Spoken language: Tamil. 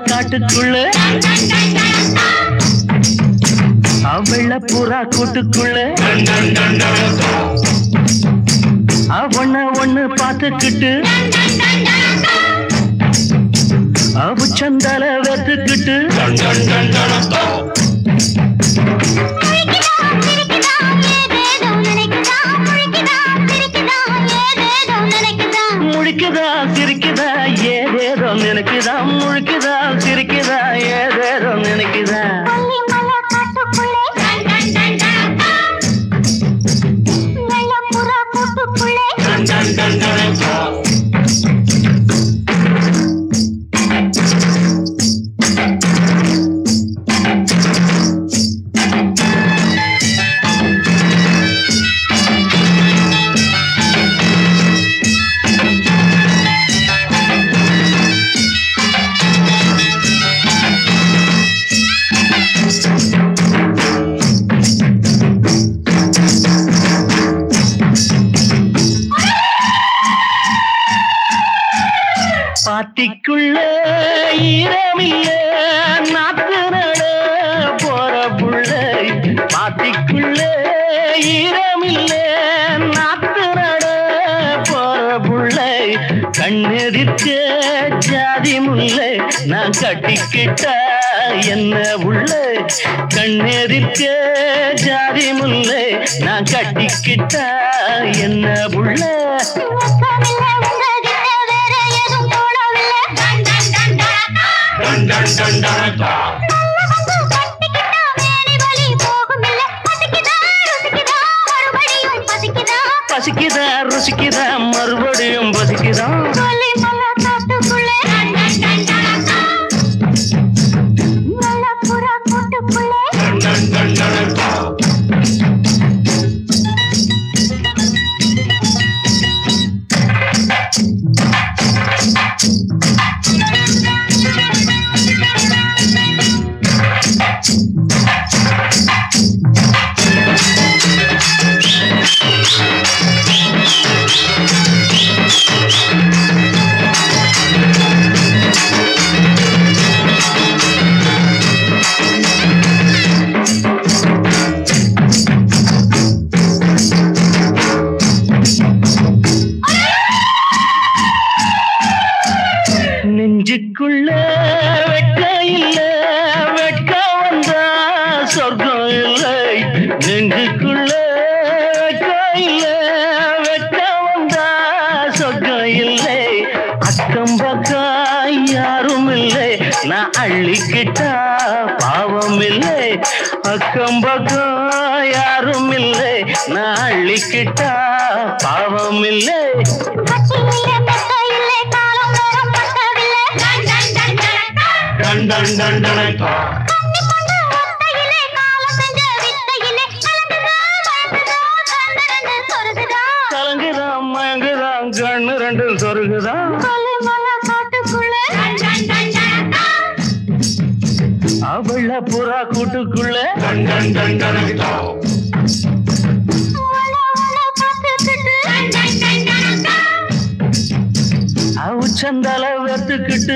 காட்டுக்குள்ள வெள்ள புறா கூட்டுக்குள்ள ஒண்ண ஒண்ணு பார்த்துக்கிட்டு உச்சந்தால வெத்துக்கிட்டு முழிக்குதா சிரிக்குதா ஏதேதோ நினைக்குதா முழிக்குதா சிரிக்குதா ஏதேதோ நினைக்குதா பாத்திக்குள்ள ஈரமில்ல நாத்து நட போற புள்ள பாத்திக்குள்ள ஈரமில்ல நாத்து நட போற புள்ள கண்ணெதிர்க்க ஜாதி முல்லை நான் கட்டிக்கிட்ட என்ன உள்ள கண்ணெதிர்க்க ஜாதி முல்லை நான் கட்டிக்கிட்ட என்ன உள்ள பசிக்குதா ருசிக்குதா மறுபடியும் பசிக்குதா நெஞ்சுக்குள்ள வெட்க இல்ல வெட்க வந்தா சொர்க்கம் இல்லை நெஞ்சுக்குள்ள வெட்க இல்ல வெட்க வந்தா சொர்க்கம் இல்லை அக்கம் பக்கம் யாரும் இல்லை நான் அள்ளிக்கிட்டா பாவம் இல்லை அக்கம் பக்கம் யாரும் இல்லை நான் அள்ளிக்கிட்டா பாவம் இல்லை டன் டன் டன் டனக்கா கலங்குதான் மயங்குதான் கண்ணு ரெண்டும் சொருகுதான் அவள புறா கூட்டுக்குள்ள டன் டன் டன் டனக்கா உச்சந்தால வெத்துக்கிட்டு